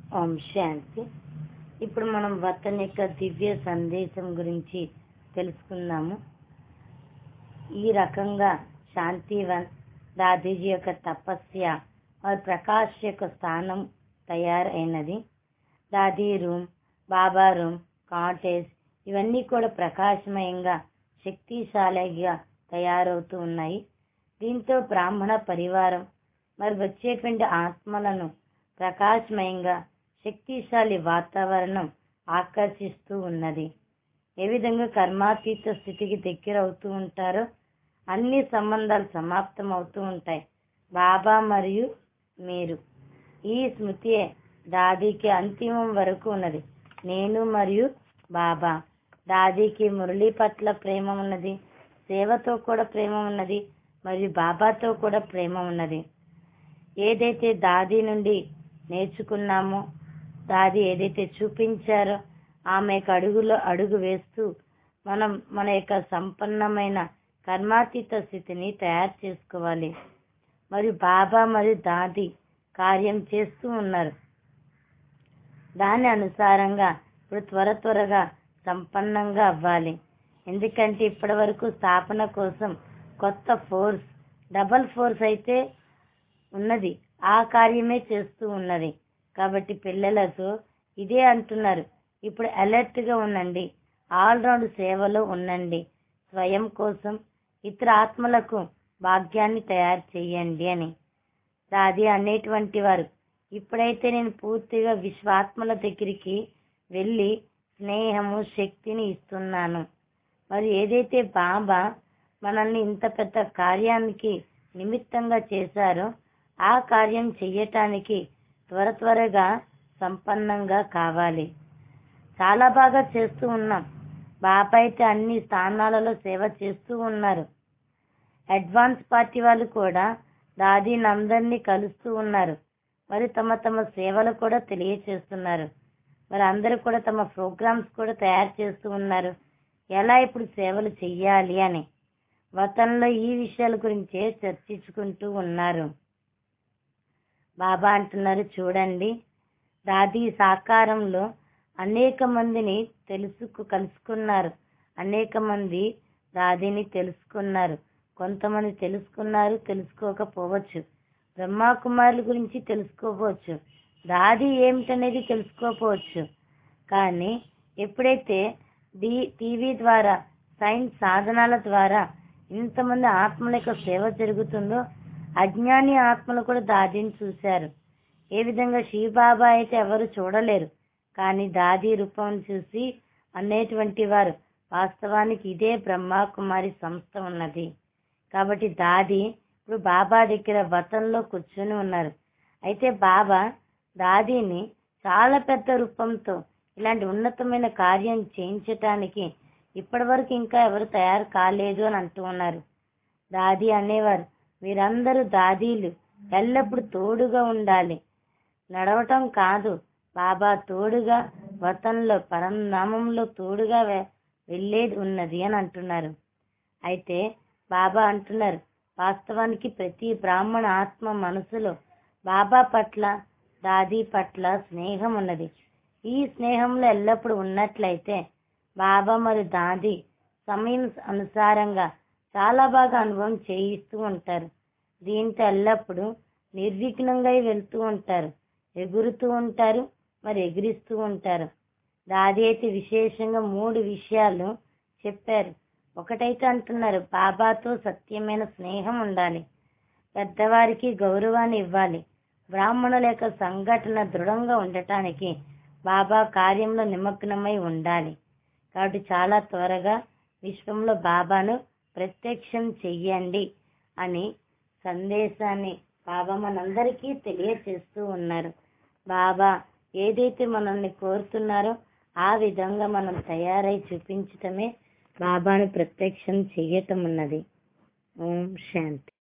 ఓం శాంతి ఇప్పుడు మనం వతన్ యొక్క దివ్య సందేశం గురించి తెలుసుకుందాము ఈ రకంగా శాంతివన్ దాదీజీ యొక్క తపస్య మరియు ప్రకాష్ యొక్క స్థానం తయారైనది Dadi room Baba room cottage ఇవన్నీ కూడా ప్రకాశమయంగా శక్తిశాలిగా తయారవుతూ ఉన్నాయి దీంతో బ్రాహ్మణ పరివారం మరి వచ్చేటువంటి ఆత్మలను ప్రకాశమయంగా శక్తిశాలి వాతావరణం ఆకర్షిస్తూ ఉన్నది ఏ విధంగా కర్మాతీత స్థితికి దగ్గర అవుతూ ఉంటారో అన్ని సంబంధాలు సమాప్తం అవుతూ ఉంటాయి బాబా మరియు మీరు ఈ స్మృతియే దాదీకి అంతిమం వరకు ఉన్నది నేను మరియు బాబా దాదీకి మురళి పట్ల ప్రేమ ఉన్నది సేవతో కూడా ప్రేమ ఉన్నది మరియు బాబాతో కూడా ప్రేమ ఉన్నది ఏదైతే దాది నుండి నేర్చుకున్నామో దాది ఏదైతే చూపించారో ఆమె యొక్క అడుగులో అడుగు వేస్తూ మనం మన యొక్క సంపన్నమైన కర్మాతీత స్థితిని తయారు చేసుకోవాలి మరియు బాబా మరియు దాది కార్యం చేస్తూ ఉన్నారు దాని అనుసారంగా ఇప్పుడు త్వర త్వరగా సంపన్నంగా అవ్వాలి ఎందుకంటే ఇప్పటి వరకు స్థాపన కోసం కొత్త ఫోర్స్ డబల్ ఫోర్స్ అయితే ఉన్నది ఆ కార్యమే చేస్తూ ఉన్నది కాబట్టి పిల్లలతో ఇదే అంటున్నారు ఇప్పుడు అలర్ట్ గా ఉండండి ఆల్రౌండ్ సేవలో ఉండండి స్వయం కోసం ఇతర ఆత్మలకు భాగ్యాన్ని తయారు చేయండి అని రాది అనేటువంటి వారు ఇప్పుడైతే నేను పూర్తిగా విశ్వాత్మల దగ్గరికి వెళ్ళి స్నేహము శక్తిని ఇస్తున్నాను మరి ఏదైతే బాబా మనల్ని ఇంత పెద్ద కార్యానికి నిమిత్తంగా చేశారో ఆ కార్యం చెయ్యటానికి త్వర త్వరగా సంపన్నంగా కావాలి చాలా బాగా చేస్తూ ఉన్నాం బాబా అయితే అన్ని స్థానాలలో సేవ చేస్తూ ఉన్నారు అడ్వాన్స్ పార్టీ వాళ్ళు కూడా దాదీని అందరినీ కలుస్తూ ఉన్నారు మరి తమ తమ సేవలు కూడా తెలియచేస్తున్నారు మరి అందరూ కూడా తమ ప్రోగ్రామ్స్ కూడా తయారు చేస్తూ ఉన్నారు ఎలా ఇప్పుడు సేవలు చెయ్యాలి అని వతంలో ఈ విషయాల గురించే చర్చించుకుంటూ ఉన్నారు బాబా అంటున్నారు చూడండి దాది సాకారంలో అనేక మందిని తెలుసుకు కలుసుకున్నారు అనేక మంది దాదిని తెలుసుకున్నారు కొంతమంది తెలుసుకున్నారు తెలుసుకోకపోవచ్చు బ్రహ్మకుమారుల గురించి తెలుసుకోవచ్చు దాది ఏమిటనేది తెలుసుకోకపోవచ్చు కానీ ఎప్పుడైతే ది టీవీ ద్వారా సైన్స్ సాధనాల ద్వారా ఇంతమంది ఆత్మల యొక్క సేవ జరుగుతుందో అజ్ఞాని ఆత్మలు కూడా దాదిని చూశారు ఏ విధంగా శివబాబా అయితే ఎవరు చూడలేరు కానీ దాది రూపం చూసి అనేటువంటి వారు వాస్తవానికి ఇదే బ్రహ్మకుమారి సంస్థ ఉన్నది కాబట్టి దాది ఇప్పుడు బాబా దగ్గర వతంలో కూర్చొని ఉన్నారు అయితే బాబా దాదీని చాలా పెద్ద రూపంతో ఇలాంటి ఉన్నతమైన కార్యం చేయించటానికి ఇప్పటి వరకు ఇంకా ఎవరు తయారు కాలేదు అని అంటూ ఉన్నారు దాది అనేవారు మీరందరూ దాదీలు ఎల్లప్పుడు తోడుగా ఉండాలి నడవటం కాదు బాబా తోడుగా వతంలో పరంధామంలో తోడుగా వెళ్ళేది ఉన్నది అని అంటున్నారు అయితే బాబా అంటున్నారు వాస్తవానికి ప్రతి బ్రాహ్మణ ఆత్మ మనసులో బాబా పట్ల దాది పట్ల స్నేహం ఉన్నది ఈ స్నేహంలో ఎల్లప్పుడూ ఉన్నట్లయితే బాబా మరియు దాది సమయం అనుసారంగా చాలా బాగా అనుభవం చేయిస్తూ ఉంటారు దీంతో ఎల్లప్పుడూ నిర్విఘ్నంగా వెళ్తూ ఉంటారు ఎగురుతూ ఉంటారు మరి ఎగిరిస్తూ ఉంటారు దాది అయితే విశేషంగా మూడు విషయాలు చెప్పారు ఒకటైతే అంటున్నారు బాబాతో సత్యమైన స్నేహం ఉండాలి పెద్దవారికి గౌరవాన్ని ఇవ్వాలి బ్రాహ్మణుల యొక్క సంఘటన దృఢంగా ఉండటానికి బాబా కార్యంలో నిమగ్నమై ఉండాలి కాబట్టి చాలా త్వరగా విశ్వంలో బాబాను ప్రత్యక్షం చెయ్యండి అని సందేశాన్ని బాబా మనందరికీ తెలియచేస్తూ ఉన్నారు బాబా ఏదైతే మనల్ని కోరుతున్నారో ఆ విధంగా మనం తయారై చూపించటమే బాబాను ప్రత్యక్షం చెయ్యటం ఉన్నది ఓం శాంతి